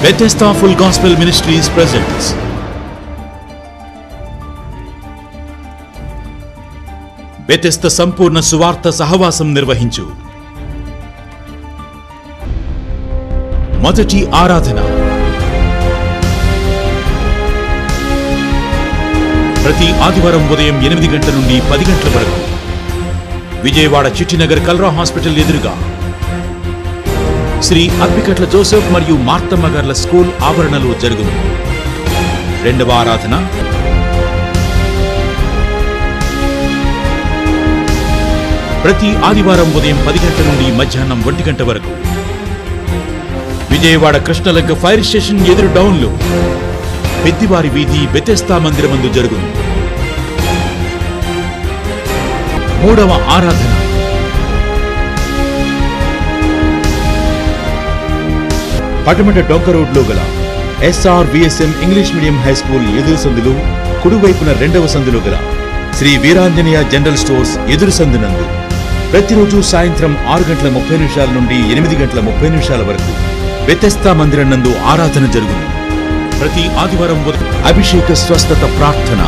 Bethesda Full Gospel Ministries presents Bethesda సంపూర్ణ సువార్త సహవాసం నిర్వహించు మొదటి ఆరాధన ప్రతి ఆదివారం ఉదయం ఎనిమిది గంటల నుండి పది గంటల వరకు విజయవాడ చిట్టినగర్ కల్రా హాస్పిటల్ ఎదురుగా శ్రీ అప్పికట్ల జోసెఫ్ మరియు మార్తమ్మ గార్ల స్కూల్ ఆవరణలో జరుగును రెండవ ఆరాధన ప్రతి ఆదివారం ఉదయం పది గంటల నుండి మధ్యాహ్నం ఒంటి గంట వరకు విజయవాడ కృష్ణలంక ఫైర్ స్టేషన్ ఎదురు డౌన్లో పెద్దివారి వీధి బెతెస్తా మందిరమందు జరుగును మూడవ ఆరాధన పటమట డొంక రోడ్లో గల S R V S M English medium high school ఎదురు సందులు కుడివైపున రెండవ సందులో గల శ్రీ వీరాంజనేయ జనరల్ స్టోర్స్ ఎదురు సందునందు ప్రతిరోజు సాయంత్రం ఆరు గంటల ముప్పై నిమిషాల నుండి ఎనిమిది గంటల ముప్పై నిమిషాల వరకు వ్యతస్థా మందిరం నందు ఆరాధన జరుగును ప్రతి ఆదివారం ఉదయం అభిషేక స్వస్థత ప్రార్థన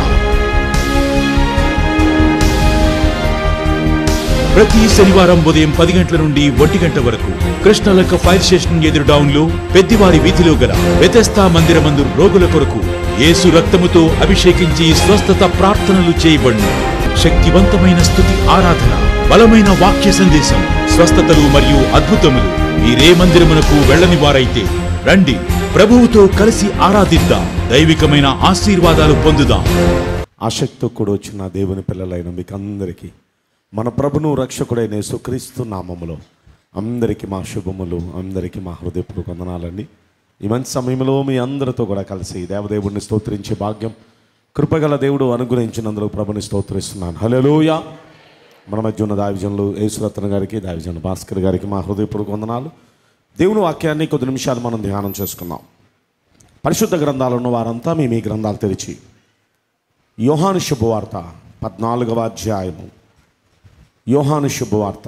ప్రతి శనివారం ఉదయం పది గంటల నుండి ఒంటి గంట వరకు కృష్ణలంక ఫైర్ స్టేషన్ ఎదురు డౌన్ లో పెద్దివారి వీధిలో గల వ్యతస్థా మందిరమందు రోగుల కొరకు యేసు రక్తముతో అభిషేకించి స్వస్థత ప్రార్థనలు చేయబడును శక్తివంతమైన స్థుతి ఆరాధన బలమైన వాక్య సందేశం స్వస్థతలు మరియు అద్భుతములు మీరే మందిరమునకు వెళ్ళని వారైతే రండి ప్రభువుతో కలిసి ఆరాధిద్దాం దైవికమైన ఆశీర్వాదాలు పొందుదాం ఆసక్తితో కూడా వచ్చిన దేవుని పిల్లలైన మీకు అందరికీ మన ప్రభును రక్షకుడైన యేసుక్రీస్తు నామములో అందరికీ మా శుభములు అందరికీ మా హృదయపూర్వక వందనాలండి ఈ మంచి సమయంలో మీ అందరితో కూడా కలిసి దేవదేవుడిని స్తోత్రించే భాగ్యం కృపగల దేవుడు అనుగ్రహించినందుకు ప్రభుని స్తోత్రిస్తున్నాను హలోయ మన మధ్య ఉన్న దావిజనులు యేసురత్న గారికి దావిజన్ భాస్కర్ గారికి మా హృదయపూర్వక వందనాలు దేవుని వాక్యాన్ని కొద్ది నిమిషాలు మనం ధ్యానం చేసుకుందాం పరిశుద్ధ గ్రంథాలు ఉన్న వారంతా మేము ఈ గ్రంథాలు తెరిచి యోహాను శుభవార్త పద్నాలుగవ అధ్యాయము యోహాను శుభవార్త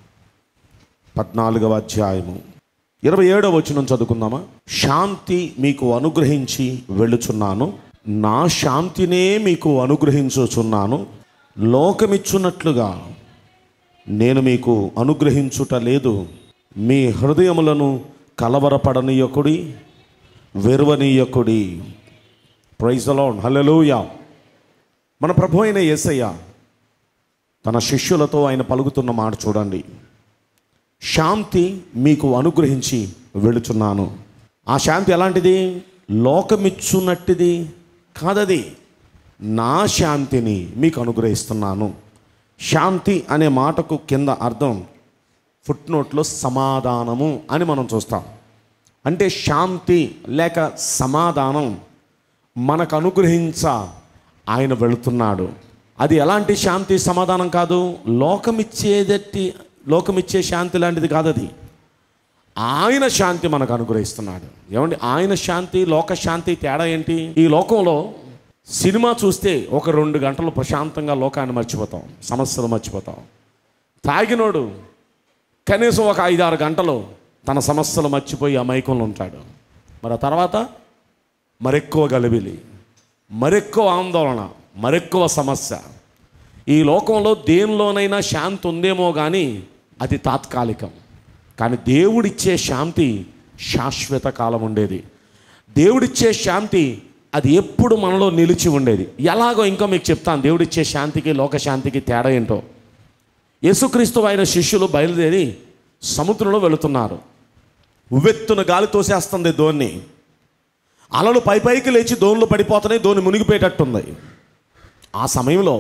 పద్నాలుగవ అధ్యాయము ఇరవై ఏడవ వచనం చదువుకుందామా శాంతి మీకు అనుగ్రహించి వెళ్ళుచున్నాను నా శాంతినే మీకు అనుగ్రహించుచున్నాను లోకమిచ్చున్నట్లుగా నేను మీకు అనుగ్రహించుట లేదు మీ హృదయములను కలవరపడనీయకుడి వెరువనీయకుడి ప్రైజ్ అలాన్ హల్లెలూయా మన ప్రభు అయిన యేసయ్య తన శిష్యులతో ఆయన పలుకుతున్న మాట చూడండి శాంతి మీకు అనుగ్రహించి వెళుచున్నాను ఆ శాంతి ఎలాంటిది లోకమిచ్చున్నట్టుది కాదది నా శాంతిని మీకు అనుగ్రహిస్తున్నాను శాంతి అనే మాటకు కింద అర్థం ఫుట్ నోట్లో సమాధానము అని మనం చూస్తాం అంటే శాంతి లేక సమాధానం మనకు అనుగ్రహించ ఆయన వెళుతున్నాడు అది ఎలాంటి శాంతి సమాధానం కాదు లోకమిచ్చేదట్టి లోకమిచ్చే శాంతి లాంటిది కాదు అది ఆయన శాంతి మనకు అనుగ్రహిస్తున్నాడు ఏమండి ఆయన శాంతి లోక శాంతి తేడా ఏంటి ఈ లోకంలో సినిమా చూస్తే ఒక రెండు గంటలు ప్రశాంతంగా లోకాన్ని మర్చిపోతాం సమస్యలు మర్చిపోతాం తాగినోడు కనీసం ఒక ఐదారు గంటలు తన సమస్యలు మర్చిపోయి ఆ మైకంలో ఉంటాడు మరి ఆ తర్వాత మరెక్కువ గలిబిలి మరెక్కువ ఆందోళన మరెక్కువ సమస్య ఈ లోకంలో దేనిలోనైనా శాంతి ఉందేమో కానీ అది తాత్కాలికం కానీ దేవుడిచ్చే శాంతి శాశ్వత కాలం ఉండేది దేవుడిచ్చే శాంతి అది ఎప్పుడు మనలో నిలిచి ఉండేది ఎలాగో ఇంకా మీకు చెప్తాను దేవుడిచ్చే శాంతికి లోక శాంతికి తేడా ఏంటో యేసుక్రీస్తు ఆయన శిష్యులు బయలుదేరి సముద్రంలో వెళుతున్నారు ఉవ్వెత్తున గాలి తోసేస్తుంది దోన్ని అలలు పై పైకి లేచి దోణులు పడిపోతున్నాయి దోణి మునిగిపోయేటట్టుంది ఆ సమయంలో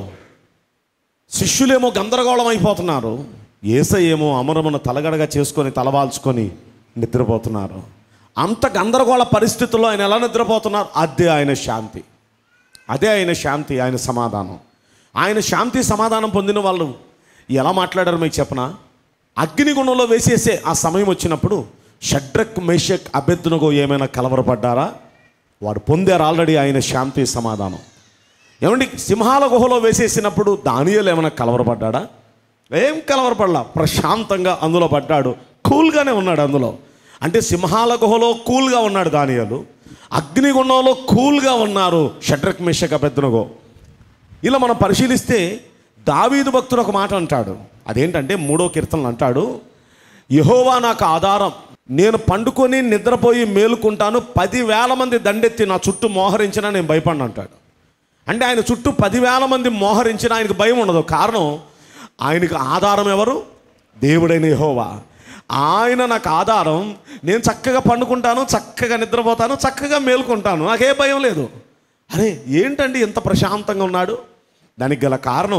శిష్యులేమో గందరగోళం అయిపోతున్నారు ఏసై ఏమో అమరమున తలగడగా చేసుకొని తలవాల్చుకొని నిద్రపోతున్నారు అంత గందరగోళ పరిస్థితుల్లో ఆయన ఎలా నిద్రపోతున్నారు అదే ఆయన శాంతి అదే ఆయన శాంతి ఆయన సమాధానం ఆయన శాంతి సమాధానం పొందిన వాళ్ళు ఎలా మాట్లాడారు మీకు చెప్పనా అగ్నిగుణంలో వేసేసే ఆ సమయం వచ్చినప్పుడు షడ్రక్ మేషక్ అభ్యర్థునకు ఏమైనా కలవరపడ్డారా వారు పొందారు ఆల్రెడీ ఆయన శాంతి సమాధానం ఏమండి సింహాల గుహలో వేసేసినప్పుడు దానియలు ఏమైనా కలవరపడ్డాడా ఏం కలవరపడలా ప్రశాంతంగా అందులో పడ్డాడు కూల్గానే ఉన్నాడు అందులో అంటే సింహాల గుహలో కూల్గా ఉన్నాడు దానియాలు అగ్నిగుండంలో కూల్గా ఉన్నారు షడ్రక్ మిషక పెద్దనగో ఇలా మనం పరిశీలిస్తే దావీదు భక్తుడు ఒక మాట అంటాడు అదేంటంటే మూడో కీర్తనలు అంటాడు యహోవా నాకు ఆధారం నేను పండుకొని నిద్రపోయి మేలుకుంటాను పదివేల మంది దండెత్తి నా చుట్టూ మోహరించినా నేను భయపడిన అంటాడు అంటే ఆయన చుట్టూ పదివేల మంది మోహరించిన ఆయనకు భయం ఉండదు కారణం ఆయనకు ఆధారం ఎవరు దేవుడైన యెహోవా ఆయన నాకు ఆధారం నేను చక్కగా పండుకుంటాను చక్కగా నిద్రపోతాను చక్కగా మేలుకుంటాను నాకే భయం లేదు అరే ఏంటండి ఇంత ప్రశాంతంగా ఉన్నాడు దానికి గల కారణం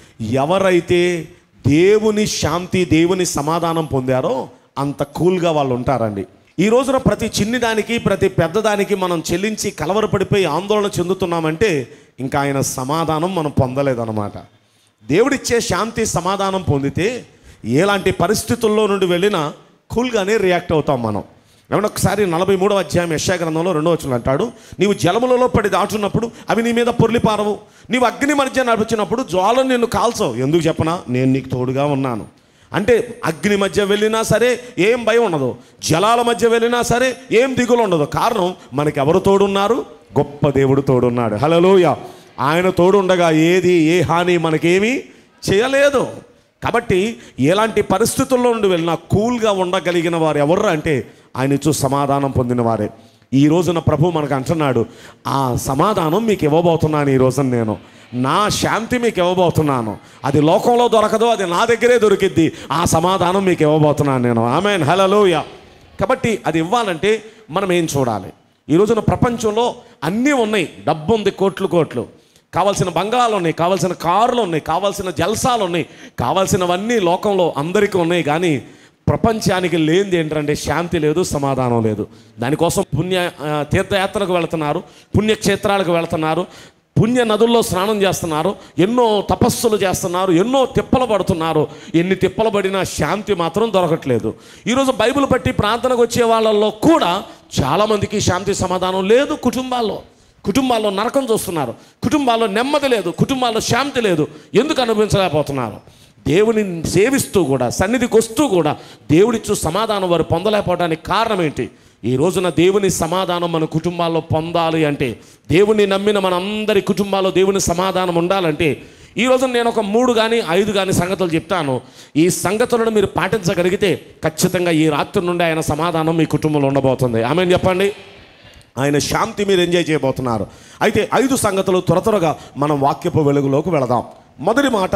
ఎవరైతే దేవుని శాంతి దేవుని సమాధానం పొందారో అంత కూల్గా వాళ్ళు ఉంటారండి ఈ రోజున ప్రతి చిన్ని దానికి ప్రతి పెద్దదానికి మనం చెల్లించి కలవరపడిపోయి ఆందోళన చెందుతున్నామంటే ఇంకా ఆయన సమాధానం మనం పొందలేదన్నమాట దేవుడిచ్చే శాంతి సమాధానం పొందితే ఎలాంటి పరిస్థితుల్లో నుండి వెళ్ళినా కూల్గానే రియాక్ట్ అవుతాం మనం ఏమన్నా ఒకసారి నలభై మూడవ అధ్యాయం యశా గ్రంథంలో రెండో వచ్చిన అంటాడు నీవు జలములలో పడి దాటున్నప్పుడు అవి నీ మీద పొర్లి పారవు నీవు అగ్ని మధ్య నడిపించినప్పుడు జ్వాలను నిన్ను కాల్చవు ఎందుకు చెప్పనా నేను నీకు తోడుగా ఉన్నాను అంటే అగ్ని మధ్య వెళ్ళినా సరే ఏం భయం ఉండదు జలాల మధ్య వెళ్ళినా సరే ఏం దిగులు ఉండదు కారణం మనకి ఎవరు తోడున్నారు గొప్ప దేవుడు తోడున్నాడు హలోయ ఆయన తోడుండగా ఏది ఏ హాని మనకేమీ చేయలేదు కాబట్టి ఎలాంటి పరిస్థితుల్లో నుండి వెళ్ళినా కూల్గా ఉండగలిగిన వారు ఎవరు అంటే ఆయన ఇచ్చు సమాధానం పొందిన వారే ఈ రోజున ప్రభు మనకు అంటున్నాడు ఆ సమాధానం మీకు ఇవ్వబోతున్నాను ఈ రోజున నేను నా శాంతి మీకు ఇవ్వబోతున్నాను అది లోకంలో దొరకదు అది నా దగ్గరే దొరికిద్ది ఆ సమాధానం మీకు ఇవ్వబోతున్నాను నేను ఆమె హలలోయ కాబట్టి అది ఇవ్వాలంటే మనం ఏం చూడాలి ఈ రోజున ప్రపంచంలో అన్నీ ఉన్నాయి డబ్బు ఉంది కోట్లు కోట్లు కావాల్సిన బంగాళాలు ఉన్నాయి కావాల్సిన కార్లు ఉన్నాయి కావాల్సిన జల్సాలు ఉన్నాయి కావాల్సినవన్నీ లోకంలో అందరికీ ఉన్నాయి కానీ ప్రపంచానికి లేనిది ఏంటంటే శాంతి లేదు సమాధానం లేదు దానికోసం పుణ్య ఆ, తీర్థయాత్రకు వెళుతున్నారు పుణ్యక్షేత్రాలకు వెళుతున్నారు పుణ్య నదుల్లో స్నానం చేస్తున్నారు ఎన్నో తపస్సులు చేస్తున్నారు ఎన్నో తిప్పలు పడుతున్నారు ఎన్ని తిప్పలు పడినా శాంతి మాత్రం దొరకట్లేదు ఈరోజు బైబిల్ బట్టి ప్రార్థనకు వచ్చే వాళ్ళల్లో కూడా చాలామందికి శాంతి సమాధానం లేదు కుటుంబాల్లో కుటుంబాల్లో నరకం చూస్తున్నారు కుటుంబాల్లో నెమ్మది లేదు కుటుంబాల్లో శాంతి లేదు ఎందుకు అనుభవించలేకపోతున్నారు దేవుని సేవిస్తూ కూడా సన్నిధికి వస్తూ కూడా దేవుడిచ్చు సమాధానం వారు పొందలేకపోవడానికి కారణం ఏంటి ఈ రోజున దేవుని సమాధానం మన కుటుంబాల్లో పొందాలి అంటే దేవుని నమ్మిన మనందరి కుటుంబాల్లో దేవుని సమాధానం ఉండాలంటే ఈ రోజున నేను ఒక మూడు కానీ ఐదు కానీ సంగతులు చెప్తాను ఈ సంగతులను మీరు పాటించగలిగితే ఖచ్చితంగా ఈ రాత్రి నుండి ఆయన సమాధానం మీ కుటుంబంలో ఉండబోతుంది ఆమె చెప్పండి ఆయన శాంతి మీరు ఎంజాయ్ చేయబోతున్నారు అయితే ఐదు సంగతులు త్వర త్వరగా మనం వాక్యపు వెలుగులోకి వెళదాం మొదటి మాట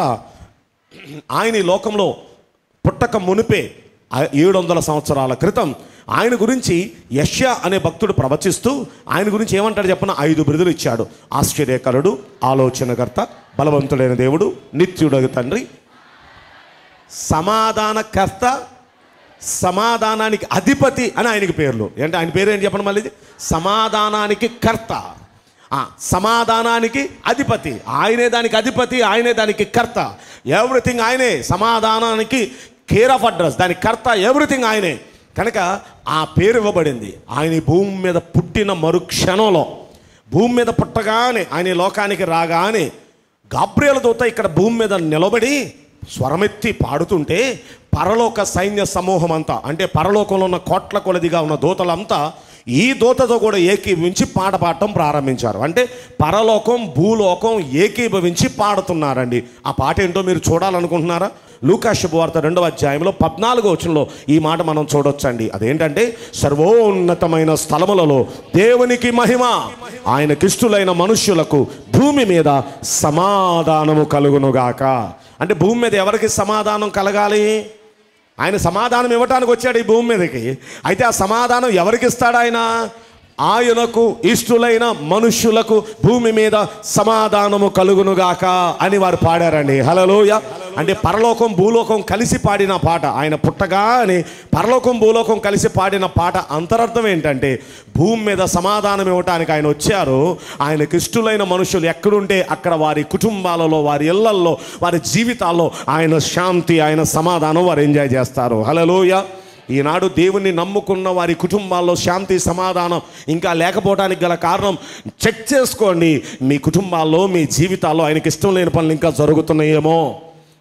ఆయన ఈ లోకంలో పుట్టక మునిపే ఏడు వందల సంవత్సరాల క్రితం ఆయన గురించి యష్యా అనే భక్తుడు ప్రవచిస్తూ ఆయన గురించి ఏమంటాడు చెప్పిన ఐదు బిరుదులు ఇచ్చాడు ఆశ్చర్యకరుడు ఆలోచనకర్త బలవంతుడైన దేవుడు నిత్యుడగు తండ్రి సమాధానకర్త సమాధానానికి అధిపతి అని ఆయనకి పేర్లు అంటే ఆయన పేరు ఏంటి చెప్పండి మళ్ళీ ఇది? సమాధానానికి కర్త ఆ, సమాధానానికి అధిపతి ఆయనే దానికి అధిపతి ఆయనే దానికి కర్త ఎవ్రీథింగ్ ఆయనే సమాధానానికి కేర్ ఆఫ్ అడ్రస్ దానికి కర్త ఎవ్రీథింగ్ ఆయనే కనుక ఆ పేరు ఇవ్వబడింది ఆయన ఈ భూమి మీద పుట్టిన మరుక్షణంలో భూమి మీద పుట్టగానే ఆయన ఈ లోకానికి రాగానే గాబ్రియల దూత ఇక్కడ భూమి మీద నిలబడి స్వరమెత్తి పాడుతుంటే పరలోక సైన్య సమూహం అంతా అంటే పరలోకంలో ఉన్న కోట్ల కొలదిగా ఉన్న దూతలంతా ఈ దూతతో కూడా ఏకీభవించి పాట పాడటం ప్రారంభించారు అంటే పరలోకం భూలోకం ఏకీభవించి పాడుతున్నారండి ఆ పాట ఏంటో మీరు చూడాలనుకుంటున్నారా లూకా శుభవార్త రెండవ అధ్యాయంలో పద్నాలుగో వచనంలో ఈ మాట మనం చూడొచ్చండి అదేంటంటే సర్వోన్నతమైన స్థలములలో దేవునికి మహిమ ఆయన కిష్టులైన మనుష్యులకు భూమి మీద సమాధానము కలుగునుగాక అంటే భూమి మీద ఎవరికి సమాధానం కలగాలి ఆయన సమాధానం ఇవ్వటానికి వచ్చాడు ఈ భూమి మీదకి అయితే ఆ సమాధానం ఎవరికి ఇస్తాడు ఆయన ఆయనకు ఇష్టులైన మనుష్యులకు భూమి మీద సమాధానము కలుగునుగాక అని వారు పాడారండి హలలోయ అంటే పరలోకం భూలోకం కలిసి పాడిన పాట ఆయన పుట్టగా అని పరలోకం భూలోకం కలిసి పాడిన పాట అంతరార్థం ఏంటంటే భూమి మీద సమాధానం ఇవ్వటానికి ఆయన వచ్చారు ఆయనకు ఇష్టులైన మనుషులు ఎక్కడుంటే అక్కడ వారి కుటుంబాలలో వారి ఇళ్లల్లో వారి జీవితాల్లో ఆయన శాంతి ఆయన సమాధానం వారు ఎంజాయ్ చేస్తారు హలలోయ ఈనాడు దేవుణ్ణి నమ్ముకున్న వారి కుటుంబాల్లో శాంతి సమాధానం ఇంకా లేకపోవడానికి గల కారణం చెక్ చేసుకోండి మీ కుటుంబాల్లో మీ జీవితాల్లో ఆయనకి ఇష్టం లేని పనులు ఇంకా జరుగుతున్నాయేమో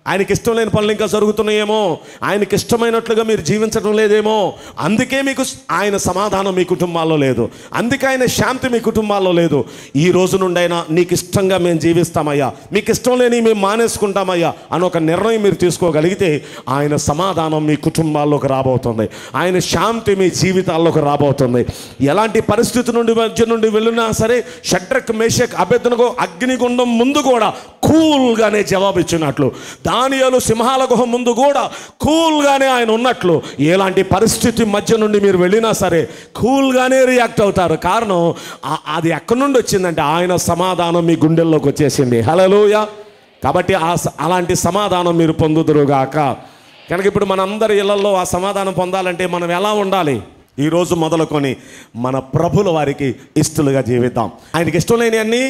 ఆయనకి ఇష్టం లేని పనులు ఇంకా జరుగుతున్నాయేమో ఆయనకి ఇష్టమైనట్లుగా మీరు జీవించడం లేదేమో అందుకే మీకు ఆయన సమాధానం మీ కుటుంబాల్లో లేదు అందుకే ఆయన శాంతి మీ కుటుంబాల్లో లేదు ఈ రోజు నుండైనా నీకు ఇష్టంగా మేము జీవిస్తామయ్యా మీకు ఇష్టం లేని మేము మానేసుకుంటామయ్యా అని ఒక నిర్ణయం మీరు తీసుకోగలిగితే ఆయన సమాధానం మీ కుటుంబాల్లోకి రాబోతుంది ఆయన శాంతి మీ జీవితాల్లోకి రాబోతుంది ఎలాంటి పరిస్థితి నుండి మధ్య నుండి వెళ్ళినా సరే షడ్రక్ మేషక్ అభ్యర్థనకు అగ్నిగుండం ముందు కూడా కూల్గానే జవాబు ఇచ్చినట్లు దానియాలు సింహాల గుహ ముందు కూడా కూల్గానే ఆయన ఉన్నట్లు ఎలాంటి పరిస్థితి మధ్య నుండి మీరు వెళ్ళినా సరే కూల్గానే రియాక్ట్ అవుతారు కారణం ఆ- అది ఎక్కడి నుండి వచ్చిందంటే ఆయన సమాధానం మీ గుండెల్లోకి వచ్చేసింది హలోయ కాబట్టి ఆ స- అలాంటి సమాధానం మీరు పొందుదురుగాక కనుక ఇప్పుడు మనందరి ఇళ్లలో ఆ సమాధానం పొందాలంటే మనం ఎలా ఉండాలి ఈ రోజు మొదలుకొని మన ప్రభుల వారికి ఇష్టలుగా జీవిద్దాం ఆయనకి ఇష్టం లేని అన్నీ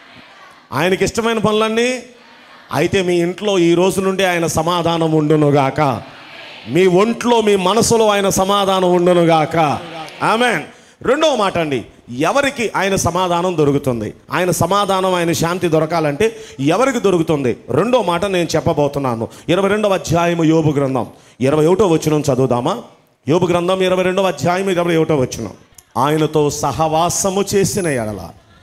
ఆయనకి ఇష్టమైన పనులన్నీ అయితే మీ ఇంట్లో ఈ రోజు నుండి ఆయన సమాధానం ఉండునుగాక మీ ఒంట్లో మీ మనసులో ఆయన సమాధానం ఉండునుగాక ఆమె రెండవ మాట అండి ఎవరికి ఆయన సమాధానం దొరుకుతుంది ఆయన సమాధానం ఆయన శాంతి దొరకాలంటే ఎవరికి దొరుకుతుంది రెండో మాట నేను చెప్పబోతున్నాను ఇరవై రెండవ అధ్యాయము యోబు గ్రంథం ఇరవై ఒకటో వచ్చిన చదువుదామా యోబు గ్రంథం ఇరవై రెండవ అధ్యాయం ఇరవై ఒకటో వచ్చిన ఆయనతో సహవాసము చేసిన ఎడల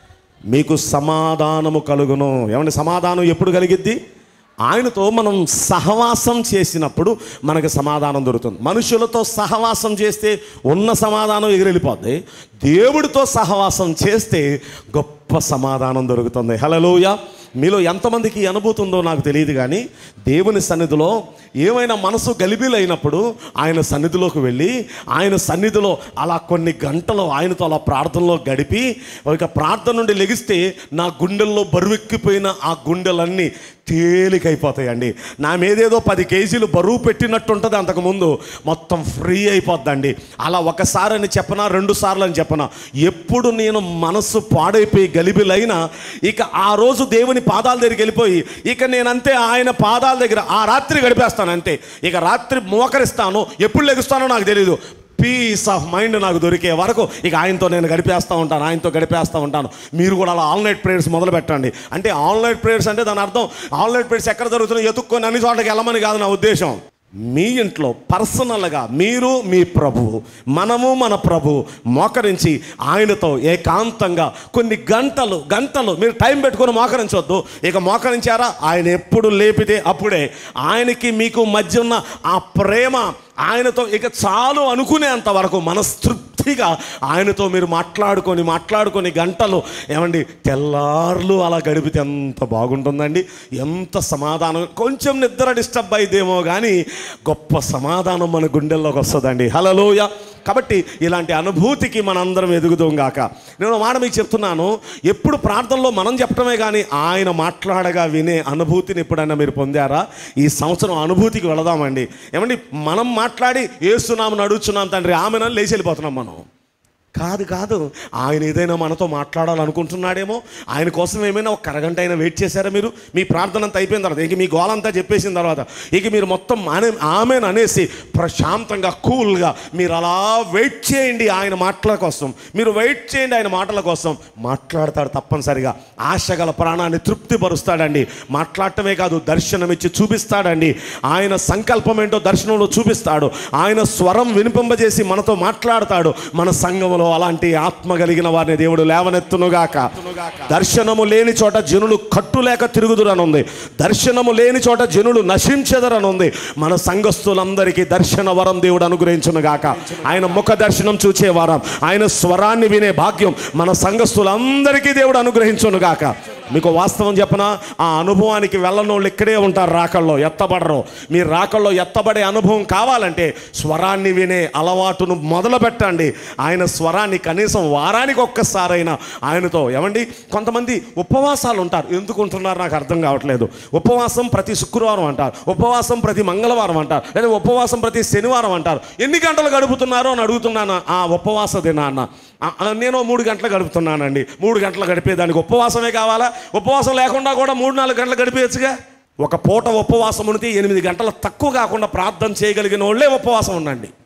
మీకు సమాధానము కలుగును ఏమంటే సమాధానం ఎప్పుడు కలిగిద్ది ఆయనతో మనం సహవాసం చేసినప్పుడు మనకు సమాధానం దొరుకుతుంది మనుషులతో సహవాసం చేస్తే ఉన్న సమాధానం ఎగిరెళ్ళిపోద్ది దేవుడితో సహవాసం చేస్తే గొప్ప సమాధానం దొరుకుతుంది హలలోయ మీలో ఎంతమందికి ఈ అనుభూతి ఉందో నాకు తెలియదు కానీ దేవుని సన్నిధిలో ఏమైనా మనసు గలిబిలైనప్పుడు ఆయన సన్నిధిలోకి వెళ్ళి ఆయన సన్నిధిలో అలా కొన్ని గంటలు ఆయనతో అలా ప్రార్థనలో గడిపి ఇక ప్రార్థన నుండి లెగిస్తే నా గుండెల్లో బరువెక్కిపోయిన ఆ గుండెలన్నీ తేలికైపోతాయండి నా మీదేదో పది కేజీలు బరువు పెట్టినట్టు ఉంటుంది అంతకుముందు మొత్తం ఫ్రీ అయిపోద్దండి అలా ఒకసారి అని చెప్పనా రెండు సార్లు అని చెప్పనా ఎప్పుడు నేను మనసు పాడైపోయి గలిబిలైనా ఇక ఆ రోజు దేవుని పాదాల దగ్గరికి వెళ్ళిపోయి ఇక నేనంతే ఆయన పాదాల దగ్గర ఆ రాత్రి గడిపేస్తాను అంతే ఇక రాత్రి మోకరిస్తాను ఎప్పుడు లెగుస్తానో నాకు తెలియదు పీస్ ఆఫ్ మైండ్ నాకు దొరికే వరకు ఇక ఆయనతో నేను గడిపేస్తూ ఉంటాను ఆయనతో గడిపేస్తూ ఉంటాను మీరు కూడా అలా ఆన్లైన్ ప్రేయర్స్ మొదలు పెట్టండి అంటే ఆన్లైన్ ప్రేయర్స్ అంటే దాని అర్థం ఆన్లైన్ ప్రేయర్స్ ఎక్కడ జరుగుతున్నాయి ఎత్తుక్కొని అన్ని చోట్లకి వెళ్ళమని కాదు నా ఉద్దేశం మీ ఇంట్లో పర్సనల్గా మీరు మీ ప్రభువు మనము మన ప్రభు మోకరించి ఆయనతో ఏకాంతంగా కొన్ని గంటలు గంటలు మీరు టైం పెట్టుకొని మోకరించవద్దు ఇక మోకరించారా ఆయన ఎప్పుడు లేపితే అప్పుడే ఆయనకి మీకు మధ్య ఉన్న ఆ ప్రేమ ఆయనతో ఇక చాలు అనుకునేంత వరకు మనస్తృప్తిగా ఆయనతో మీరు మాట్లాడుకొని మాట్లాడుకొని గంటలు ఏమండి తెల్లార్లు అలా గడిపితే ఎంత బాగుంటుందండి ఎంత సమాధానం కొంచెం నిద్ర డిస్టర్బ్ అయితేమో కానీ గొప్ప సమాధానం మన గుండెల్లోకి వస్తుందండి హలలోయ కాబట్టి ఇలాంటి అనుభూతికి మనందరం ఎదుగుతాం గాక నేను ఒక మాట మీకు చెప్తున్నాను ఎప్పుడు ప్రార్థనలో మనం చెప్పడమే కానీ ఆయన మాట్లాడగా వినే అనుభూతిని ఎప్పుడైనా మీరు పొందారా ఈ సంవత్సరం అనుభూతికి వెళదామండి ఏమండి మనం మాట్లాడి ఏస్తున్నామని అడుగుతున్నాం తండ్రి ఆమెనని లేచి వెళ్ళిపోతున్నాం మనం కాదు కాదు ఆయన ఏదైనా మనతో మాట్లాడాలనుకుంటున్నాడేమో ఆయన కోసం ఏమైనా ఒక అరగంట అయినా వెయిట్ చేశారా మీరు మీ ప్రార్థన అంతా అయిపోయిన తర్వాత ఇక మీ గోలంతా చెప్పేసిన తర్వాత ఇక మీరు మొత్తం ఆమె ఆమెను అనేసి ప్రశాంతంగా కూల్గా మీరు అలా వెయిట్ చేయండి ఆయన మాటల కోసం మీరు వెయిట్ చేయండి ఆయన మాటల కోసం మాట్లాడతాడు తప్పనిసరిగా ఆశ గల ప్రాణాన్ని తృప్తిపరుస్తాడండి మాట్లాడటమే కాదు దర్శనం ఇచ్చి చూపిస్తాడండి ఆయన సంకల్పం ఏంటో దర్శనంలో చూపిస్తాడు ఆయన స్వరం వినిపింపజేసి మనతో మాట్లాడతాడు మన సంఘములో అలాంటి ఆత్మ కలిగిన వారిని దేవుడు లేవనెత్తునుగాక దర్శనము లేని చోట జనులు కట్టులేక తిరుగుదురనుంది దర్శనము లేని చోట జనులు నశించెదరనుంది మన సంఘస్థులందరికీ దర్శన వరం దేవుడు అనుగ్రహించునుగాక ఆయన ముఖ దర్శనం చూచే వరం ఆయన స్వరాన్ని వినే భాగ్యం మన సంఘస్థులందరికీ దేవుడు అనుగ్రహించునుగాక మీకు వాస్తవం చెప్పనా ఆ అనుభవానికి వెళ్ళనోళ్ళు ఇక్కడే ఉంటారు రాకల్లో ఎత్తబడరు మీ రాకల్లో ఎత్తబడే అనుభవం కావాలంటే స్వరాన్ని వినే అలవాటును మొదలు పెట్టండి ఆయన స్వరాన్ని కనీసం వారానికి ఒక్కసారైనా ఆయనతో ఏమండి కొంతమంది ఉపవాసాలు ఉంటారు ఎందుకు ఉంటున్నారు నాకు అర్థం కావట్లేదు ఉపవాసం ప్రతి శుక్రవారం అంటారు ఉపవాసం ప్రతి మంగళవారం అంటారు లేదా ఉపవాసం ప్రతి శనివారం అంటారు ఎన్ని గంటలు గడుపుతున్నారో అని అడుగుతున్నాను ఆ ఉపవాస దినాన్న ఆ, ఆ, నేను మూడు గంటలు గడుపుతున్నానండి మూడు గంటలు గడిపేదానికి ఉపవాసమే కావాలా ఉపవాసం లేకుండా కూడా మూడు నాలుగు గంటలు గడిపేయచ్చుగా ఒక పూట ఉపవాసం ఉంటే ఎనిమిది గంటలు తక్కువ కాకుండా ప్రార్థన చేయగలిగిన వాళ్ళే ఉపవాసం ఉండండి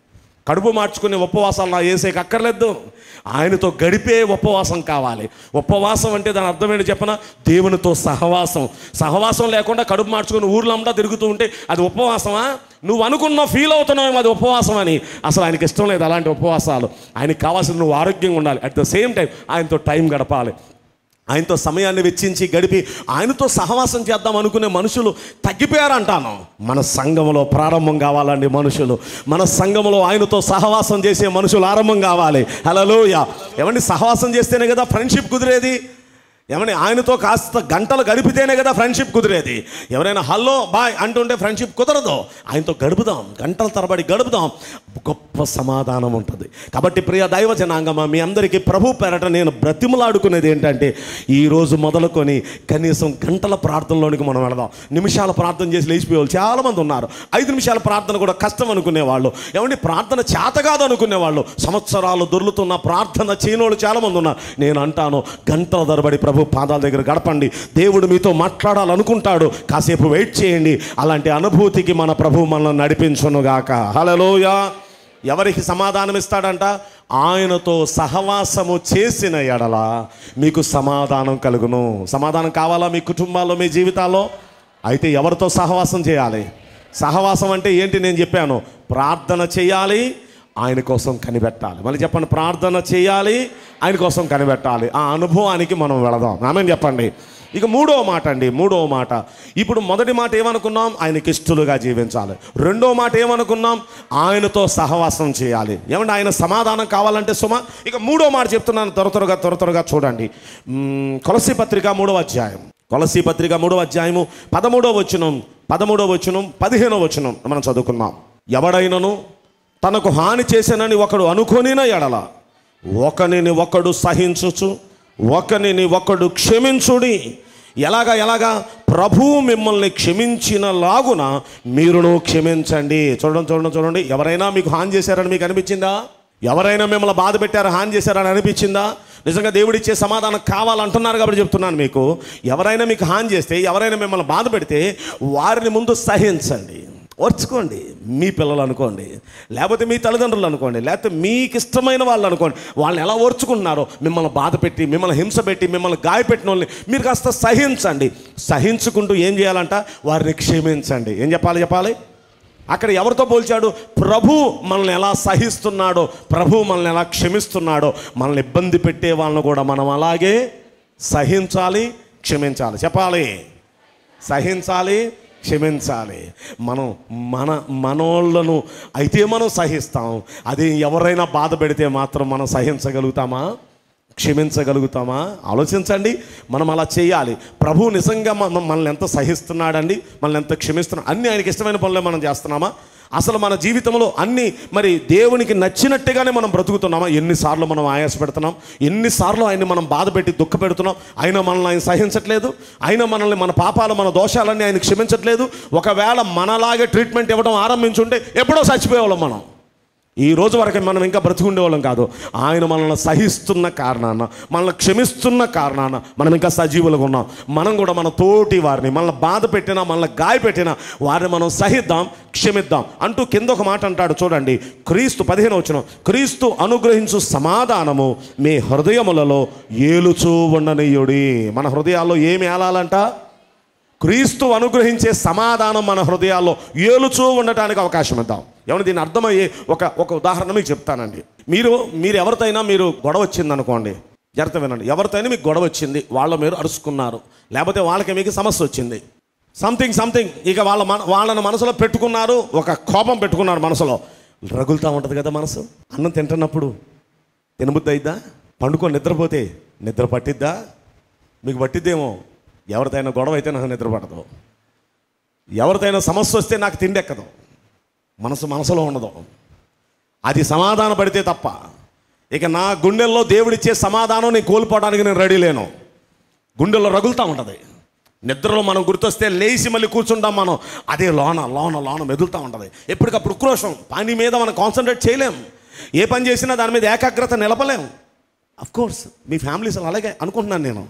కడుపు మార్చుకునే ఉపవాసాలు నా ఏసేకి అక్కర్లేదు ఆయనతో గడిపే ఉపవాసం కావాలి ఉపవాసం అంటే దాని అర్థం ఏంటి చెప్పన దేవునితో సహవాసం సహవాసం లేకుండా కడుపు మార్చుకుని ఊర్లో అంతా తిరుగుతూ ఉంటే అది ఉపవాసమా నువ్వు అనుకున్న ఫీల్ అవుతున్నావు అది ఉపవాసం అని అసలు ఆయనకి ఇష్టం లేదు అలాంటి ఉపవాసాలు ఆయనకి కావాల్సిన నువ్వు ఆరోగ్యంగా ఉండాలి అట్ ద సేమ్ టైం ఆయనతో టైం గడపాలి ఆయనతో సమయాన్ని వెచ్చించి గడిపి ఆయనతో సహవాసం చేద్దాం అనుకునే మనుషులు తగ్గిపోయారంటాను మన సంఘంలో ప్రారంభం కావాలండి మనుషులు మన సంఘంలో ఆయనతో సహవాసం చేసే మనుషులు ఆరంభం కావాలి హలోయ ఏమండి సహవాసం చేస్తేనే కదా ఫ్రెండ్షిప్ కుదిరేది ఏమని ఆయనతో కాస్త గంటలు గడిపితేనే కదా ఫ్రెండ్షిప్ కుదిరేది ఎవరైనా హలో బాయ్ అంటుంటే ఫ్రెండ్షిప్ కుదరదు ఆయనతో గడుపుదాం గంటల తరబడి గడుపుదాం గొప్ప సమాధానం ఉంటుంది కాబట్టి ప్రియ దైవ జనాంగమా మీ అందరికీ ప్రభు పేరట నేను బ్రతిమలాడుకునేది ఏంటంటే ఈ రోజు మొదలుకొని కనీసం గంటల ప్రార్థనలోనికి మనం వెళదాం నిమిషాల ప్రార్థన చేసి లేచిపోయే వాళ్ళు చాలామంది ఉన్నారు ఐదు నిమిషాల ప్రార్థన కూడా కష్టం అనుకునేవాళ్ళు ఏమండి ప్రార్థన చేత కాదు అనుకునేవాళ్ళు సంవత్సరాలు దొర్లుతున్న ప్రార్థన చేయనోళ్ళు చాలామంది ఉన్నారు నేను అంటాను గంటల తరబడి ప్రభు పాదాల దగ్గర గడపండి దేవుడు మీతో మాట్లాడాలనుకుంటాడు కాసేపు వెయిట్ చేయండి అలాంటి అనుభూతికి మన ప్రభు మనల్ని నడిపించునుగాక హలోయ ఎవరికి సమాధానం ఇస్తాడంట ఆయనతో సహవాసము చేసిన ఎడల మీకు సమాధానం కలుగును సమాధానం కావాలా మీ కుటుంబాల్లో మీ జీవితాల్లో అయితే ఎవరితో సహవాసం చేయాలి సహవాసం అంటే ఏంటి నేను చెప్పాను ప్రార్థన చేయాలి ఆయన కోసం కనిపెట్టాలి మళ్ళీ చెప్పండి ప్రార్థన చేయాలి ఆయన కోసం కనిపెట్టాలి ఆ అనుభవానికి మనం వెళదాం ఆమె చెప్పండి ఇక మూడో మాట అండి మూడో మాట ఇప్పుడు మొదటి మాట ఏమనుకున్నాం ఆయనకి ఇష్టలుగా జీవించాలి రెండో మాట ఏమనుకున్నాం ఆయనతో సహవాసం చేయాలి ఏమంటే ఆయన సమాధానం కావాలంటే సుమ ఇక మూడో మాట చెప్తున్నాను త్వర త్వరగా త్వర త్వరగా చూడండి మ్మ్, కొలసి పత్రిక మూడవ అధ్యాయం కొలసి పత్రిక మూడవ అధ్యాయము పదమూడవ వచనం పదమూడవ వచనం పదిహేనవ వచనం మనం చదువుకున్నాం ఎవడైనను తనకు హాని చేశానని ఒకడు అనుకొనిన ఎడల ఒకనిని ఒకడు సహించుచు ఒకనిని ఒకడు క్షమించుడి ఎలాగా ఎలాగా ప్రభువు మిమ్మల్ని క్షమించిన లాగున మీరును క్షమించండి చూడండి చూడండి చూడండి ఎవరైనా మీకు హాని చేశారని మీకు అనిపించిందా ఎవరైనా మిమ్మల్ని బాధ పెట్టారు హాని చేశారని అనిపించిందా నిజంగా దేవుడిచ్చే సమాధానం కావాలంటున్నారు కాబట్టి చెప్తున్నాను మీకు ఎవరైనా మీకు హాని చేస్తే ఎవరైనా మిమ్మల్ని బాధ పెడితే వారిని ముందు సహించండి ఓర్చుకోండి మీ పిల్లలు అనుకోండి లేకపోతే మీ తల్లిదండ్రులు అనుకోండి లేకపోతే మీకు ఇష్టమైన వాళ్ళు అనుకోండి వాళ్ళని ఎలా ఓర్చుకుంటున్నారో మిమ్మల్ని బాధ పెట్టి మిమ్మల్ని హింస పెట్టి మిమ్మల్ని గాయపెట్టిన వాళ్ళని మీరు కాస్త సహించండి సహించుకుంటూ ఏం చేయాలంట వారిని క్షమించండి ఏం చెప్పాలి చెప్పాలి అక్కడ ఎవరితో పోల్చాడు ప్రభు మనల్ని ఎలా సహిస్తున్నాడో ప్రభు మనల్ని ఎలా క్షమిస్తున్నాడో మనల్ని ఇబ్బంది పెట్టే వాళ్ళని కూడా మనం అలాగే సహించాలి క్షమించాలి చెప్పాలి సహించాలి క్షమించాలి మనం మన మనోళ్ళను అయితే మనం సహిస్తాం అది ఎవరైనా బాధ పెడితే మాత్రం మనం సహించగలుగుతామా క్షమించగలుగుతామా ఆలోచించండి మనం అలా చేయాలి ప్రభు నిజంగా మన మనల్ని ఎంత సహిస్తున్నాడండి మనల్ని ఎంత క్షమిస్తున్నాడు అన్ని ఆయనకి ఇష్టమైన పనులే మనం చేస్తున్నామా అసలు మన జీవితంలో అన్ని మరి దేవునికి నచ్చినట్టుగానే మనం బ్రతుకుతున్నామా ఎన్నిసార్లు మనం ఆయాస పెడుతున్నాం ఎన్నిసార్లు ఆయన్ని మనం బాధ పెట్టి దుఃఖ పెడుతున్నాం అయినా మనల్ని ఆయన సహించట్లేదు అయినా మనల్ని మన పాపాలు మన దోషాలన్నీ ఆయన క్షమించట్లేదు ఒకవేళ మనలాగే ట్రీట్మెంట్ ఇవ్వడం ఆరంభించుంటే ఎప్పుడో చచ్చిపోయేవాళ్ళం మనం ఈ రోజు వరకు మనం ఇంకా బ్రతుకుండేవాళ్ళం కాదు ఆయన మనల్ని సహిస్తున్న కారణాన మనల్ని క్షమిస్తున్న కారణాన మనం ఇంకా సజీవులుగా ఉన్నాం మనం కూడా మన తోటి వారిని మనల్ని బాధ పెట్టినా మనల్ని గాయపెట్టినా వారిని మనం సహిద్దాం క్షమిద్దాం అంటూ కింద ఒక మాట అంటాడు చూడండి క్రీస్తు పదిహేను వచ్చిన క్రీస్తు అనుగ్రహించు సమాధానము మీ హృదయములలో ఏలుచూ ఉండనీయుడి మన హృదయాల్లో ఏమి ఏలాలంట క్రీస్తు అనుగ్రహించే సమాధానం మన హృదయాల్లో ఏలుచూ ఉండటానికి అవకాశం ఇద్దాం ఏమన్నా దీన్ని అర్థమయ్యే ఒక ఒక ఉదాహరణ మీకు చెప్తానండి మీరు మీరు ఎవరితైనా మీరు గొడవ వచ్చింది అనుకోండి జాగ్రత్త వినండి ఎవరితోనైనా మీకు గొడవ వచ్చింది వాళ్ళ మీరు అరుచుకున్నారు లేకపోతే వాళ్ళకి మీకు సమస్య వచ్చింది సంథింగ్ సంథింగ్ ఇక వాళ్ళ మన వాళ్ళని మనసులో పెట్టుకున్నారు ఒక కోపం పెట్టుకున్నారు మనసులో రగులుతూ ఉంటుంది కదా మనసు అన్నం తింటున్నప్పుడు తినబుద్ధి అయిద్దా పండుకొని నిద్రపోతే నిద్ర పట్టిద్దా మీకు పట్టిద్దేమో ఎవరిదైనా గొడవ అయితే నాకు నిద్ర పడదు ఎవరిదైనా సమస్య వస్తే నాకు తిండి ఎక్కదు మనసు మనసులో ఉండదు అది సమాధాన పడితే తప్ప ఇక నా గుండెల్లో దేవుడిచ్చే సమాధానం నేను కోల్పోవడానికి నేను రెడీ లేను గుండెల్లో రగులుతూ ఉంటుంది నిద్రలో మనం గుర్తొస్తే లేచి మళ్ళీ కూర్చుంటాం మనం అదే లోన లోన లోన మెదులుతూ ఉంటుంది ఎప్పటికప్పుడు ఉక్రోషం పని మీద మనం కాన్సన్ట్రేట్ చేయలేం ఏ పని చేసినా దాని మీద ఏకాగ్రత నిలపలేం అఫ్ కోర్స్ మీ ఫ్యామిలీస్ అలాగే అనుకుంటున్నాను నేను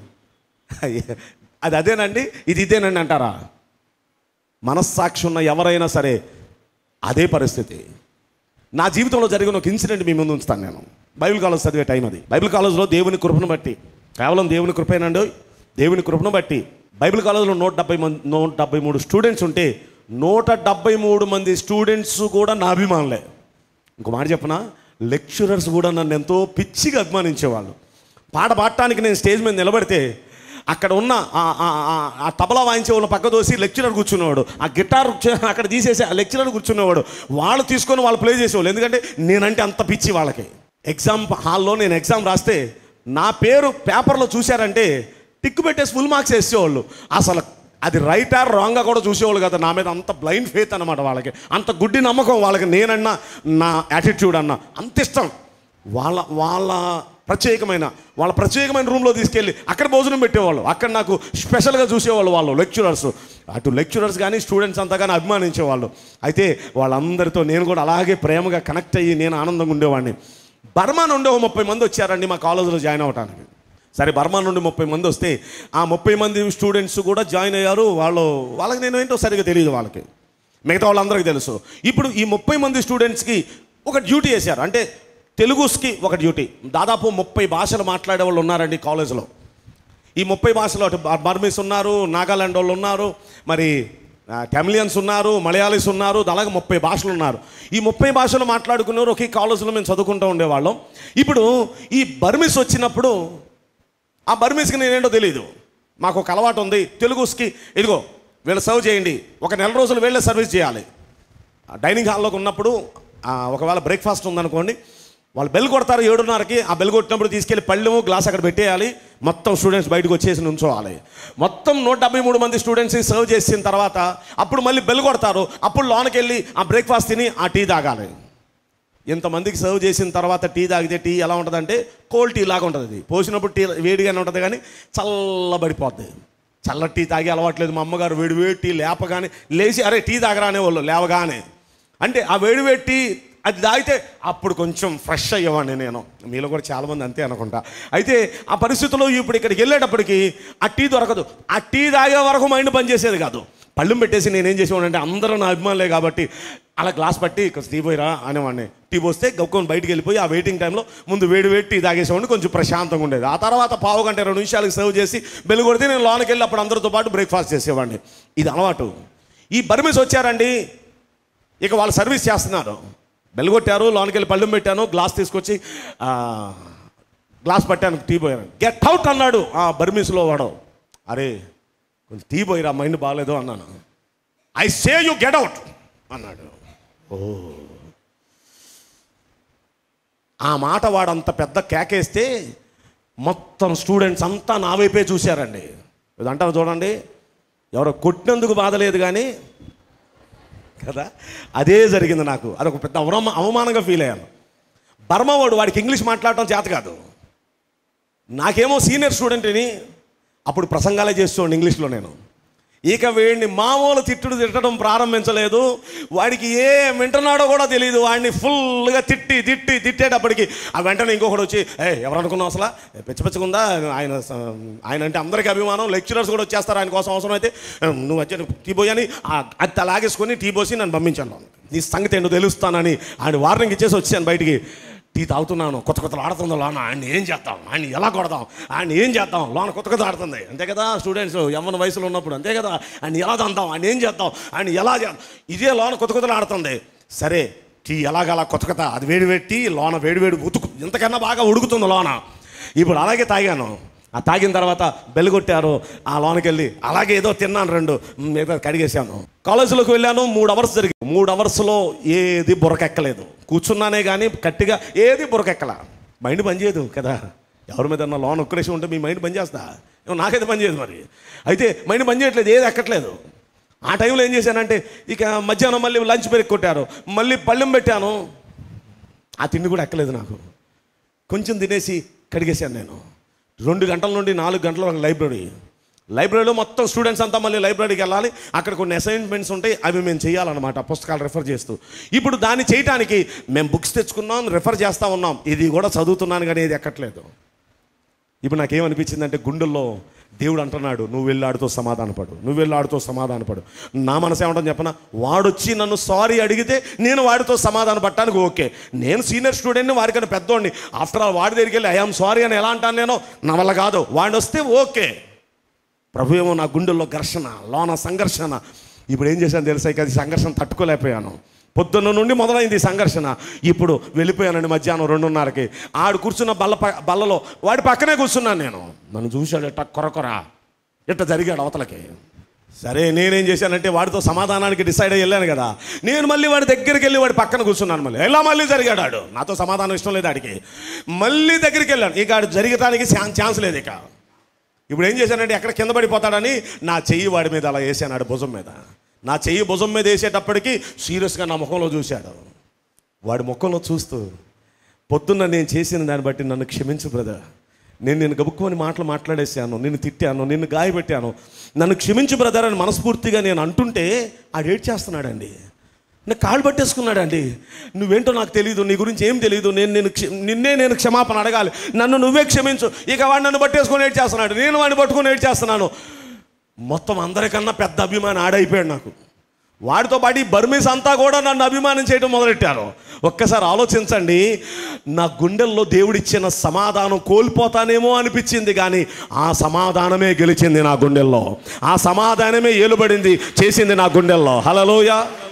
అది అదేనండి ఇది ఇదేనండి అంటారా మనస్సాక్షి ఉన్న ఎవరైనా సరే అదే పరిస్థితి నా జీవితంలో జరిగిన ఒక ఇన్సిడెంట్ మీ ముందు ఉంచుతాను నేను బైబిల్ కాలేజ్ చదివే టైం అది బైబిల్ కాలేజ్లో దేవుని కృపను బట్టి కేవలం దేవుని కృపేనండి దేవుని కృపను బట్టి బైబిల్ కాలేజ్లో నూట డెబ్బై మంది నూట డెబ్బై మూడు స్టూడెంట్స్ ఉంటే నూట డెబ్బై మూడు మంది స్టూడెంట్స్ కూడా నా అభిమానులే ఇంకో మాట చెప్పనా లెక్చరర్స్ కూడా నన్ను ఎంతో పిచ్చిగా అభిమానించేవాళ్ళు పాట పాడటానికి నేను స్టేజ్ మీద నిలబడితే అక్కడ ఉన్న ఆ- ఆ- ఆ- ఆ తబలా వాయించే వాళ్ళ పక్క దోసి లెక్చరర్ కూర్చునేవాడు ఆ గిటార్ చే- అక్కడ తీసేసి ఆ లెక్చరర్ కూర్చునేవాడు వాళ్ళు తీసుకొని వాళ్ళు ప్లే చేసేవాళ్ళు ఎందుకంటే నేనంటే అంత పిచ్చి వాళ్ళకి ఎగ్జామ్ హాల్లో నేను ఎగ్జామ్ రాస్తే నా పేరు పేపర్లో చూశారంటే టిక్కు పెట్టేసి ఫుల్ మార్క్స్ వేసేవాళ్ళు అసలు అది రైట్ ఆర్ రాంగ్గా కూడా చూసేవాళ్ళు కదా నా మీద అంత బ్లైండ్ ఫేత్ అనమాట వాళ్ళకి అంత గుడ్డి నమ్మకం వాళ్ళకి నేనన్నా నా యాటిట్యూడ్ అన్నా అంత ఇష్టం వాళ్ళ వాళ్ళ ప్రత్యేకమైన వాళ్ళ ప్రత్యేకమైన రూమ్లో తీసుకెళ్ళి అక్కడ భోజనం పెట్టేవాళ్ళు అక్కడ నాకు స్పెషల్గా చూసేవాళ్ళు వాళ్ళు లెక్చరర్స్ అటు లెక్చరర్స్ కానీ స్టూడెంట్స్ అంతా కానీ అభిమానించేవాళ్ళు అయితే వాళ్ళందరితో నేను కూడా అలాగే ప్రేమగా కనెక్ట్ అయ్యి నేను ఆనందంగా ఉండేవాడిని బర్మా నుండి ఒక ముప్పై మంది వచ్చారండి మా కాలేజీలో జాయిన్ అవ్వడానికి సరే బర్మా నుండి ముప్పై మంది వస్తే ఆ ముప్పై మంది స్టూడెంట్స్ కూడా జాయిన్ అయ్యారు వాళ్ళు వాళ్ళకి నేను ఏంటో సరిగ్గా తెలియదు వాళ్ళకి మిగతా వాళ్ళందరికీ తెలుసు ఇప్పుడు ఈ ముప్పై మంది స్టూడెంట్స్కి ఒక డ్యూటీ వేశారు అంటే తెలుగుస్కి ఒక డ్యూటీ దాదాపు ముప్పై భాషలు మాట్లాడే వాళ్ళు ఉన్నారండి కాలేజీలో ఈ ముప్పై భాషలు అటు బర్- బర్మీస్ ఉన్నారు నాగాలాండ్ వాళ్ళు ఉన్నారు మరి ఆ, తమిళియన్స్ ఉన్నారు మలయాళీస్ ఉన్నారు అలాగే ముప్పై భాషలు ఉన్నారు ఈ ముప్పై భాషలు మాట్లాడుకున్నారు ఒకే కాలేజీలో మేము చదువుకుంటూ ఉండేవాళ్ళం ఇప్పుడు ఈ బర్మిస్ వచ్చినప్పుడు ఆ బర్మీస్కి నేనేంటో తెలియదు మాకు ఒక అలవాటు ఉంది తెలుగుస్కి ఇదిగో వీళ్ళు సర్వ్ చేయండి ఒక నెల రోజులు వీళ్ళే సర్వీస్ చేయాలి ఆ డైనింగ్ హాల్లోకి ఉన్నప్పుడు ఆ, ఒకవేళ బ్రేక్ఫాస్ట్ ఉందనుకోండి వాళ్ళు బెల్ కొడతారు ఏడున్నరకి ఆ బెల్ కొట్టినప్పుడు తీసుకెళ్ళి పళ్ళెము గ్లాస్ అక్కడ పెట్టేయాలి మొత్తం స్టూడెంట్స్ బయటకు వచ్చేసి నుంచోవాలి మొత్తం నూట డెబ్బై మూడు మంది స్టూడెంట్స్ని సర్వ్ చేసిన తర్వాత అప్పుడు మళ్ళీ బెల్ కొడతారు అప్పుడు లోనకి వెళ్ళి ఆ బ్రేక్ఫాస్ట్ తిని ఆ టీ తాగాలి ఇంతమందికి సర్వ్ చేసిన తర్వాత టీ తాగితే టీ ఎలా ఉంటుందంటే కోల్డ్ టీ లాగా ఉంటుంది అది పోసినప్పుడు టీ వేడిగానే ఉంటుంది కానీ చల్లబడిపోద్ది చల్ల టీ తాగి అలవాట్లేదు మా అమ్మగారు వేడి వేడి టీ లేపగానే లేచి అరే టీ తాగరా అనేవాళ్ళు లేవగానే అంటే ఆ వేడి వేడి టీ అది తాగితే అప్పుడు కొంచెం ఫ్రెష్ అయ్యేవాడిని నేను మీలో కూడా చాలామంది అంతే అనుకుంటా అయితే ఆ పరిస్థితుల్లో ఇప్పుడు ఇక్కడికి వెళ్ళేటప్పటికి ఆ టీ దొరకదు ఆ టీ తాగే వరకు మైండ్ పనిచేసేది కాదు పళ్ళెం పెట్టేసి నేనేం చేసేవాడంటే అందరూ నా అభిమానులే కాబట్టి అలా గ్లాస్ పట్టి కొంచెం టీ పోయిరా అనేవాడిని టీ పోస్తే గొక్కని బయటికి వెళ్ళిపోయి ఆ వెయిటింగ్ టైంలో ముందు వేడి వేడి టీ తాగేసేవాడిని కొంచెం ప్రశాంతంగా ఉండేది ఆ తర్వాత పావు గంట రెండు నిమిషాలకు సర్వ్ చేసి బెల్లు కొడితే నేను లోనకి వెళ్ళి అప్పుడు అందరితో పాటు బ్రేక్ఫాస్ట్ చేసేవాడిని ఇది అలవాటు ఈ బర్మిస్ వచ్చారండి ఇక వాళ్ళు సర్వీస్ చేస్తున్నారు బెల్ కొట్టారు లోనికి వెళ్ళి పళ్ళెం పెట్టాను గ్లాస్ తీసుకొచ్చి ఆ, గ్లాస్ పట్టాను టీ పోయాను గెట్ అవుట్ అన్నాడు ఆ బర్మీస్లో వాడు అరే కొంచెం టీ పోయిరా మైండ్ బాగాలేదు అన్నాను I say you get out అన్నాడు ఓ ఆ మాట వాడంత పెద్ద కేకేస్తే మొత్తం స్టూడెంట్స్ అంతా నా వైపే చూశారండి ఇది అంటారు చూడండి ఎవరో కొట్టినందుకు బాధ లేదు కానీ కదా అదే జరిగింది నాకు అదొక పెద్ద అవమాన అవమానంగా ఫీల్ అయ్యాను బర్మా వాడు వాడికి ఇంగ్లీష్ మాట్లాడటం చేత కాదు నాకేమో సీనియర్ స్టూడెంట్ని అప్పుడు ప్రసంగాలే చేస్తుండే ఇంగ్లీష్లో నేను ఇక వీడిని మామూలు తిట్టుడు తిట్టడం ప్రారంభించలేదు వాడికి ఏ వింటున్నాడో కూడా తెలియదు వాడిని ఫుల్గా తిట్టి తిట్టి తిట్టేటప్పటికి ఆ వెంటనే ఇంకొకటి వచ్చి ఏ ఎవరు అనుకున్నావు అసలు ఏ, పిచ్చ పిచ్చగుందా ఆయన స- ఆయన అంటే అందరికీ అభిమానం లెక్చరర్స్ కూడా వచ్చేస్తారు ఆయన కోసం అవసరం అయితే నువ్వు వచ్చి టీ పోయని అది లాగేసుకొని టీ పోసి నన్ను పంపించాను నీ సంగతి ఏంటో తెలుస్తానని ఆయన వార్నింగ్ ఇచ్చేసి వచ్చాను బయటికి టీ తాగుతున్నాను కొత్త కొత్తలు ఆడుతుందో లోన ఆయన ఏం చేద్దాం ఆయన ఎలా కొడదాం ఆయన ఏం చేద్దాం లోన కొత్త కొత్త ఆడుతుంది అంతే కదా స్టూడెంట్స్ యవ్వన వయసులో ఉన్నప్పుడు అంతే కదా ఆయన ఎలా తందాం ఆయన ఏం చేద్దాం ఆయన ఎలా చేద్దాం ఇదే లోన కొత్త కొత్తలు ఆడుతుంది సరే టీ ఎలాగలా కొత్త కొత్త అది వేడి పెట్టి లోన వేడి వేడి ఉతుకు ఇంతకన్నా బాగా ఉడుకుతుంది లోన ఇప్పుడు అలాగే తాగాను ఆ తాగిన తర్వాత బెల్ కొట్టారు ఆ లోనకి వెళ్ళి అలాగే ఏదో తిన్నాను రెండు మ్, మిగతా కడిగేశాను కాలేజీలోకి వెళ్ళాను మూడు అవర్స్ జరిగింది మూడు అవర్స్లో ఏది బురకెక్కలేదు కూర్చున్నానే కానీ గట్టిగా ఏది బురకెక్కల మైండ్ పనిచేయదు కదా ఎవరి మీద లోన్ ఒక్కరేసి ఉంటే మీ మైండ్ పనిచేస్తా ఏమో నాకైతే పనిచేయదు మరి అయితే మైండ్ పనిచేయట్లేదు ఏది ఎక్కట్లేదు ఆ టైంలో ఏం చేశానంటే ఇక మధ్యాహ్నం మళ్ళీ లంచ్ బ్రేక్ కొట్టారు మళ్ళీ పళ్ళెం పెట్టాను ఆ తిండి కూడా ఎక్కలేదు నాకు కొంచెం తినేసి కడిగేశాను నేను రెండు గంటల నుండి నాలుగు గంటల వరకు లైబ్రరీ లైబ్రరీలో మొత్తం స్టూడెంట్స్ అంతా మళ్ళీ లైబ్రరీకి వెళ్ళాలి అక్కడ కొన్ని అసైన్మెంట్స్ ఉంటాయి అవి మేము చేయాలన్నమాట పుస్తకాలు రెఫర్ చేస్తూ ఇప్పుడు దాన్ని చేయటానికి మేము బుక్స్ తెచ్చుకున్నాం రెఫర్ చేస్తూ ఉన్నాం ఇది కూడా చదువుతున్నాను కానీ ఇది ఎక్కట్లేదు ఇప్పుడు నాకేమనిపించింది అంటే గుండెల్లో దేవుడు అంటున్నాడు నువ్వు వెళ్ళి ఆడితో సమాధానపడు నువ్వు వెళ్ళి ఆడితో సమాధానపడు నా మనసు ఏమంటుంది చెప్పనా వాడొచ్చి నన్ను సారీ అడిగితే నేను వాడితో సమాధాన పట్టడానికి ఓకే నేను సీనియర్ స్టూడెంట్ని వారికన్నా పెద్దోడిని ఆఫ్టర్ ఆల్ వాడి దగ్గరికి వెళ్ళి ఐఆమ్ సారీ అని ఎలా అంటాను నేను నా వల్ల కాదు వాడు వస్తే ఓకే ప్రభు ఏమో నా గుండెల్లో ఘర్షణ లోన సంఘర్షణ ఇప్పుడు ఏం చేశాను తెలుసా ఇక అది సంఘర్షణ తట్టుకోలేకపోయాను పొద్దున్న నుండి మొదలైంది ఈ సంఘర్షణ ఇప్పుడు వెళ్ళిపోయానండి మధ్యాహ్నం రెండున్నరకి ఆడు కూర్చున్న బల్ల ప- బల్లలో వాడి పక్కనే కూర్చున్నాను నేను నన్ను చూశాడు ఎట్ట కొరకొర ఎట్ట జరిగాడు అవతలకి సరే నేనేం చేశానంటే వాడితో సమాధానానికి డిసైడ్ అయ్యి వెళ్ళాను కదా నేను మళ్ళీ వాడి దగ్గరికి వెళ్ళి వాడి పక్కన కూర్చున్నాను మళ్ళీ ఎలా మళ్ళీ జరిగాడు ఆడు నాతో సమాధానం ఇష్టం లేదు ఆడికి మళ్ళీ దగ్గరికి వెళ్ళాను ఇక ఆడు జరగటానికి ఛాన్- ఛాన్స్ లేదు ఇక ఇప్పుడు ఏం చేశానంటే ఎక్కడ కింద పడిపోతాడని నా చెయ్యి వాడి మీద అలా వేసాను ఆడు భుజం మీద నా చెయ్యి భుజం మీద వేసేటప్పటికి సీరియస్గా నా ముఖంలో చూశాడు వాడి ముఖంలో చూస్తూ పొద్దున్న నేను చేసిన దాన్ని బట్టి నన్ను క్షమించు బ్రదర్ నేను నేను గబుక్కుని మాటలు మాట్లాడేశాను నిన్ను తిట్టాను నిన్ను గాయపెట్టాను నన్ను క్షమించు బ్రదర్ అని మనస్ఫూర్తిగా నేను అంటుంటే ఆడు ఏడ్ చేస్తున్నాడండి నేను కాళ్ళు పట్టేసుకున్నాడండి నువ్వేంటో నాకు తెలియదు నీ గురించి ఏం తెలియదు నేను నేను క్ష- నిన్నే నేను క్షమాపణ అడగాలి నన్ను నువ్వే క్షమించు ఇక వాడు నన్ను పట్టేసుకొని ఏడ్ చేస్తున్నాడు నేను వాడిని పట్టుకొని ఏడ్ చేస్తున్నాను మొత్తం అందరికన్నా పెద్ద అభిమానం ఆడైపోయాడు నాకు వాడితో పాటు ఈ బర్మీస్ అంతా కూడా నన్ను అభిమానం చేయడం మొదలెట్టారు ఒక్కసారి ఆలోచించండి నా గుండెల్లో దేవుడిచ్చిన సమాధానం కోల్పోతానేమో అనిపించింది కానీ ఆ సమాధానమే గెలిచింది నా గుండెల్లో ఆ సమాధానమే ఏలుబడింది చేసింది నా గుండెల్లో హలలోయ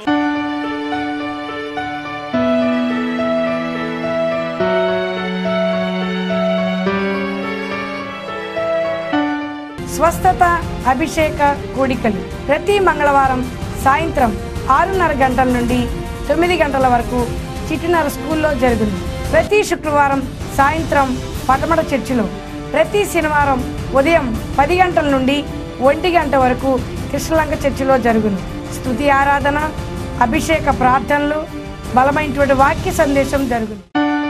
స్వస్థత అభిషేక కూడికలు ప్రతి మంగళవారం సాయంత్రం ఆరున్నర గంటల నుండి తొమ్మిది గంటల వరకు చిట్టినర స్కూల్లో జరుగును ప్రతి శుక్రవారం సాయంత్రం పటమట చర్చిలో ప్రతి శనివారం ఉదయం పది గంటల నుండి ఒంటి గంట వరకు కృష్ణలంక చర్చిలో జరుగును స్తుతి ఆరాధన అభిషేక ప్రార్థనలు బలమైనటువంటి వాక్య సందేశం జరుగును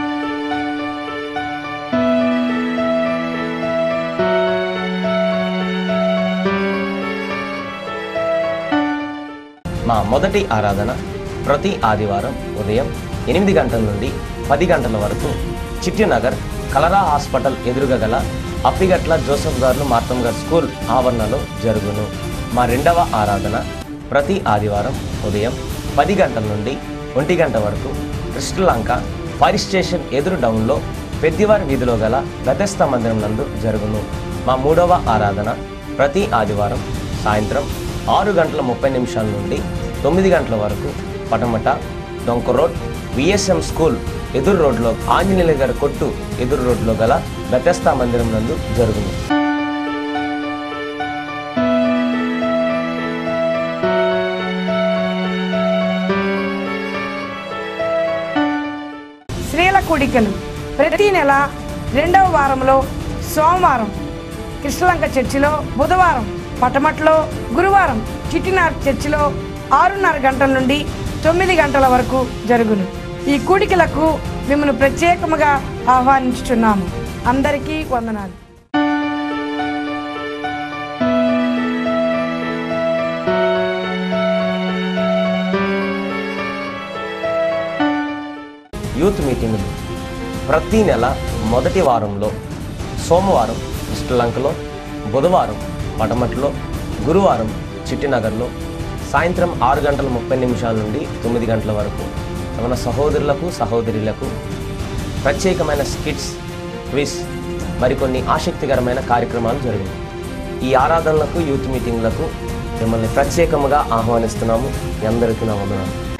మా మొదటి ఆరాధన ప్రతి ఆదివారం ఉదయం ఎనిమిది గంటల నుండి పది గంటల వరకు చిట్టినగర్ కలరా హాస్పిటల్ ఎదురుగా గల అప్పిగట్ల జోసఫ్ గారు మార్తం గారు స్కూల్ ఆవరణలో జరుగును మా రెండవ ఆరాధన ప్రతి ఆదివారం ఉదయం పది గంటల నుండి ఒంటి గంట వరకు కృష్ణలంక ఫైర్ స్టేషన్ ఎదురు డౌన్లో పెద్దివారి వీధిలో గల గతస్థ మందిరం నందు జరుగును మా మూడవ ఆరాధన ప్రతి ఆదివారం సాయంత్రం ఆరు గంటల ముప్పై నిమిషాల నుండి తొమ్మిది గంటల వరకు పటమట డొంక రోడ్ విఎస్ఎం స్కూల్ ఎదురు రోడ్లో ఆంజనేయుల గారి కొట్టు ఎదురు రోడ్లో గల గతస్థ మందిరం నందు జరుగును స్త్రీల కూడికలు ప్రతి నెల రెండవ వారంలో సోమవారం కృష్ణలంక చర్చిలో బుధవారం పటమట్లో గురువారం చిట్టినార్ చర్చిలో ఆరున్నర గంటల నుండి తొమ్మిది గంటల వరకు జరుగును ఈ కూడికలకు మిమ్మల్ని ప్రత్యేకముగా ఆహ్వానించుచున్నాము అందరికీ వందనాలు యూత్ మీటింగులు ప్రతి నెల మొదటి వారంలో సోమవారం శ్రీలంకలో బుధవారం పటమట్లో గురువారం చిట్టినగర్లో సాయంత్రం ఆరు గంటల ముప్పై నిమిషాల నుండి తొమ్మిది గంటల వరకు మన సహోదరులకు సహోదరులకు ప్రత్యేకమైన స్కిట్స్ క్విజ్ మరికొన్ని ఆసక్తికరమైన కార్యక్రమాలు జరిగాయి ఈ ఆరాధనలకు యూత్ మీటింగ్లకు మిమ్మల్ని ప్రత్యేకముగా ఆహ్వానిస్తున్నాము మీ అందరికీ నా వందనాలు